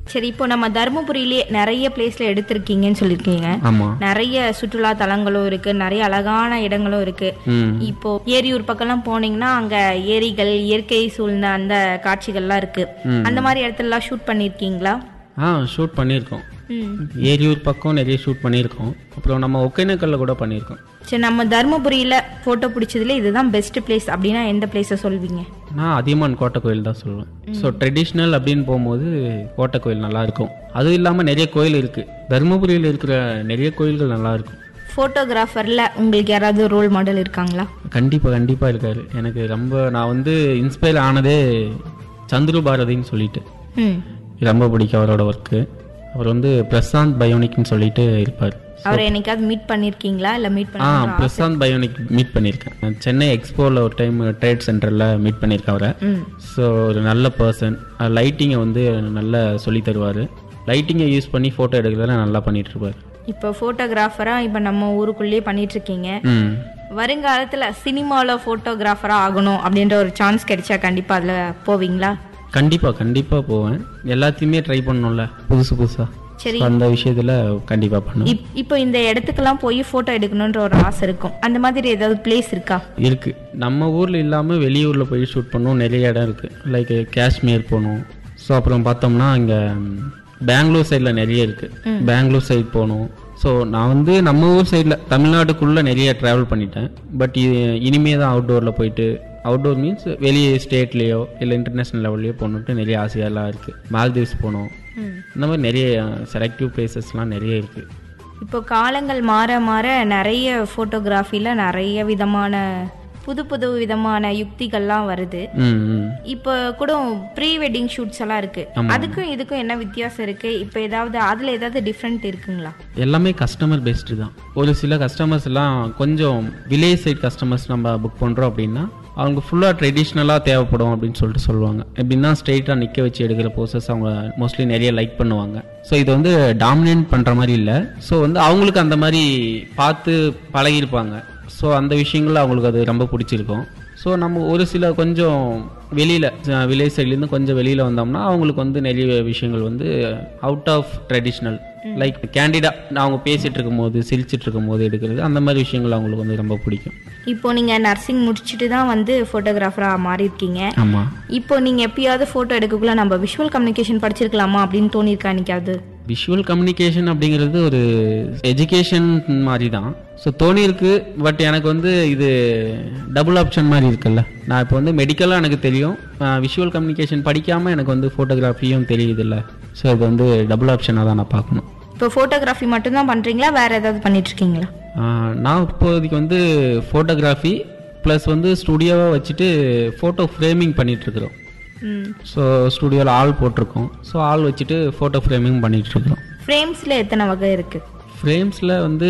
சரி இப்போ நம்ம தருமபுரியிலேயே நிறைய பிளேஸ்ல எடுத்திருக்கீங்கன்னு சொல்லியிருக்கீங்க ஆமாம் நிறைய சுற்றுலா தலங்களும் இருக்கு நிறைய அழகான இடங்களும் இருக்கு ம் இப்போ ஏரியூர் பக்கம்லாம் போனீங்கன்னா அங்க ஏரிகள் இயற்கை சூழ்ந்த அந்த காட்சிகள்லாம் இருக்கு அந்த மாதிரி இடத்துலலாம் ஷூட் பண்ணியிருக்கீங்களா ஆ ஷூட் பண்ணியிருக்கோம் ம் ஏரியூர் பக்கம் நிறைய ஷூட் பண்ணியிருக்கோம் அப்புறம் நம்ம ஒகேனக்கல்ல கூட பண்ணியிருக்கோம் சரி நம்ம தருமபுரியில போட்டோ பிடிச்சதுல இதுதான் பெஸ்ட் பிளேஸ் அப்படின்னா எந்த பிளேஸை சொல்வீங்க நான் அதியமான் கோட்டை கோயில் தான் சொல்லுவேன் ஸோ ட்ரெடிஷ்னல் அப்படின்னு போகும்போது கோட்டை கோயில் நல்லா இருக்கும் அதுவும் இல்லாமல் நிறைய கோயில் இருக்குது தருமபுரியில் இருக்கிற நிறைய கோயில்கள் நல்லா இருக்கும் ஃபோட்டோகிராஃபர்ல உங்களுக்கு யாராவது ரோல் மாடல் இருக்காங்களா கண்டிப்பாக கண்டிப்பாக இருக்காரு எனக்கு ரொம்ப நான் வந்து இன்ஸ்பயர் ஆனதே சந்துரு பாரதின்னு சொல்லிட்டு ம் ரொம்ப பிடிக்கும் அவரோட ஒர்க்கு அவர் வந்து பிரசாந்த் பயோனிக்னு சொல்லிட்டு இருப்பார் அவரை என்னைக்காவது மீட் பண்ணிருக்கீங்களா இல்ல மீட் ஆ பண்ண பிரசாந்த் பயோனிக் மீட் பண்ணியிருக்கேன் நான் சென்னை எக்ஸ்போவில் ஒரு டைம் ட்ரேட் சென்டரில் மீட் பண்ணியிருக்கேன் அவரை ம் ஸோ ஒரு நல்ல பர்சன் லைட்டிங்கை வந்து நல்லா சொல்லி தருவார் லைட்டிங்கை யூஸ் பண்ணி ஃபோட்டோ எடுக்கிறதுல நல்லா பண்ணிட்டு இருப்பார் இப்போ ஃபோட்டோகிராஃபரா இப்போ நம்ம ஊருக்குள்ளேயே பண்ணிட்டு இருக்கீங்க ம் வருங்காலத்துல சினிமாவில் ஃபோட்டோகிராஃபரா ஆகணும் அப்படின்ற ஒரு சான்ஸ் கிடைச்சா கண்டிப்பா அதுல போவீங்களா கண்டிப்பாக கண்டிப்பாக போவேன் எல்லாத்தையுமே ட்ரை பண்ணணும்ல புதுசு புதுசாக சரி அந்த விஷயத்தில் கண்டிப்பாக பண்ணுவேன் இப் இப்போ இந்த இடத்துக்கெல்லாம் போய் ஃபோட்டோ எடுக்கணுன்ற ஒரு ஆசை இருக்கும் அந்த மாதிரி ஏதாவது பிளேஸ் இருக்கா இருக்கு நம்ம ஊரில் இல்லாமல் வெளியூரில் போய் ஷூட் பண்ணவும் நிறைய இடம் இருக்குது லைக் காஷ்மீர் போகணும் ஸோ அப்புறம் பார்த்தோம்னா இங்கே பெங்களூர் சைடில் நிறைய இருக்குது பெங்களூர் சைடு போகணும் ஸோ நான் வந்து நம்ம ஊர் சைடில் தமிழ்நாட்டுக்குள்ளே நிறைய ட்ராவல் பண்ணிட்டேன் பட் இனிமே தான் அவுட்டோரில் போயிட்டு அவுட்டோர் மீன்ஸ் வெளியே ஸ்டேட்லேயோ இல்லை இன்டர்நேஷ்னல் லெவல்லையோ போகணுன்ட்டு நிறைய ஆசையெல்லாம் இருக்குது மால்தீவ்ஸ் போகணும் ம். இந்த மாதிரி நிறைய செலக்டிவ் பிளேசஸ்லாம் நிறைய இருக்குது இப்போ காலங்கள் மாற மாற நிறைய ஃபோட்டோகிராஃபில நிறைய விதமான புது புது விதமான யுக்திகள்லாம் வருது ம் ம் இப்போ கூட ப்ரீ வெட்டிங் ஷூட்ஸ் எல்லாம் இருக்கு அதுக்கும் இதுக்கும் என்ன வித்தியாசம் இருக்கு இப்போ ஏதாவது அதுல ஏதாவது டிஃப்ரெண்ட் இருக்குங்களா எல்லாமே கஸ்டமர் பெஸ்ட்டு தான் ஒரு சில கஸ்டமர்ஸ் எல்லாம் கொஞ்சம் வில்லேஜ் சைட் கஸ்டமர்ஸ் நம்ம புக் பண்ணுறோம் அப்படின்னா அவங்க ஃபுல்லாக ட்ரெடிஷ்னலாக தேவைப்படும் அப்படின்னு சொல்லிட்டு சொல்லுவாங்க எப்படின்னா ஸ்ட்ரெயிட்டாக நிற்க வச்சு எடுக்கிற போசஸ் அவங்க மோஸ்ட்லி நிறைய லைக் பண்ணுவாங்க ஸோ இது வந்து டாமினேட் பண்ணுற மாதிரி இல்லை ஸோ வந்து அவங்களுக்கு அந்த மாதிரி பார்த்து பழகியிருப்பாங்க ஸோ அந்த விஷயங்கள் அவங்களுக்கு அது ரொம்ப பிடிச்சிருக்கும் ஸோ நம்ம ஒரு சில கொஞ்சம் வெளியில் வில்லேஜ் சைட்லேருந்து கொஞ்சம் வெளியில் வந்தோம்னா அவங்களுக்கு வந்து நிறைய விஷயங்கள் வந்து அவுட் ஆஃப் ட்ரெடிஷ்னல் லைக் கேண்டிடா அவங்க பேசிட்டு இருக்கும்போது சிரிச்சிட்டு இருக்கும்போது எடுக்கிறது அந்த மாதிரி விஷயங்கள் அவங்களுக்கு வந்து ரொம்ப பிடிக்கும் இப்போ நீங்க நர்சிங் முடிச்சுட்டு தான் வந்து ஃபோட்டோகிராஃபரா மாறி இருக்கீங்க ஆமாம் இப்போ நீங்க எப்பயாவது போட்டோ எடுக்கக்குள்ள நம்ம விஷுவல் கம்யூனிகேஷன் படிச்சிருக்கலாமா அப்படின்னு தோணியிருக்கா என்னைக்காவது விஷுவல் கம்யூனிகேஷன் அப்படிங்கிறது ஒரு எஜுகேஷன் மாதிரி தான் ஸோ தோணி இருக்கு பட் எனக்கு வந்து இது டபுள் ஆப்ஷன் மாதிரி இருக்குல்ல நான் இப்போ வந்து மெடிக்கலாக எனக்கு தெரியும் விஷுவல் கம்யூனிகேஷன் படிக்காமல் எனக்கு வந்து ஃபோட்டோகிராஃபியும் தெரியுதுல்ல ஸோ இது வந்து டபுள் ஆப்ஷனாக தான் நான் பார்க்கணும் இப்போ ஃபோட்டோகிராஃபி மட்டும்தான் பண்றீங்களா வேற ஏதாவது பண்ணிட்டு இருக்கீங்களா ஆஹ் நான் இப்போதைக்கு வந்து ஃபோட்டோகிராஃபி ப்ளஸ் வந்து ஸ்டுடியோவாக வச்சுட்டு ஃபோட்டோ ஃப்ரேமிங் பண்ணிகிட்ருக்குறோம் ம் ஸோ ஸ்டுடியோவில் ஆள் போட்டிருக்கோம் ஸோ ஆள் வச்சுட்டு ஃபோட்டோ ஃப்ரேமிங் பண்ணிகிட்ருக்குறோம் ஃப்ரேம்ஸ்ல எத்தனை வகை இருக்கு ஃப்ரேம்ஸில் வந்து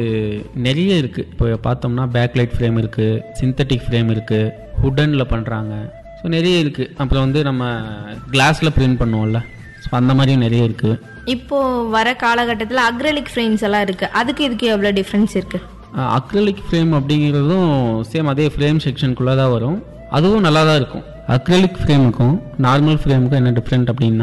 நிறைய இருக்குது இப்போ பார்த்தோம்னா பேக்லைட் ஃப்ரேம் இருக்குது சிந்தட்டிக் ஃப்ரேம் இருக்குது ஹுடனில் பண்ணுறாங்க ஸோ நிறைய இருக்குது அப்புறம் வந்து நம்ம கிளாஸில் பிரிண்ட் பண்ணுவோம்ல ஸோ அந்த மாதிரியும் நிறைய இருக்குது இப்போ வர காலகட்டத்தில் அக்ரலிக் ஃப்ரேம்ஸ் எல்லாம் இருக்கு அதுக்கு இதுக்கு எவ்வளோ டிஃப்ரென்ஸ் இருக்கு அக்ரலிக் ஃப்ரேம் அப்படிங்கிறதும் சேம் அதே ஃப்ரேம் செக்ஷனுக்குள்ளே தான் வரும் அதுவும் நல்லா தான் இருக்கும் அக்ரலிக் ஃப்ரேமுக்கும் நார்மல் ஃப்ரேமுக்கும் என்ன டிஃப்ரெண்ட் அப்படின்னா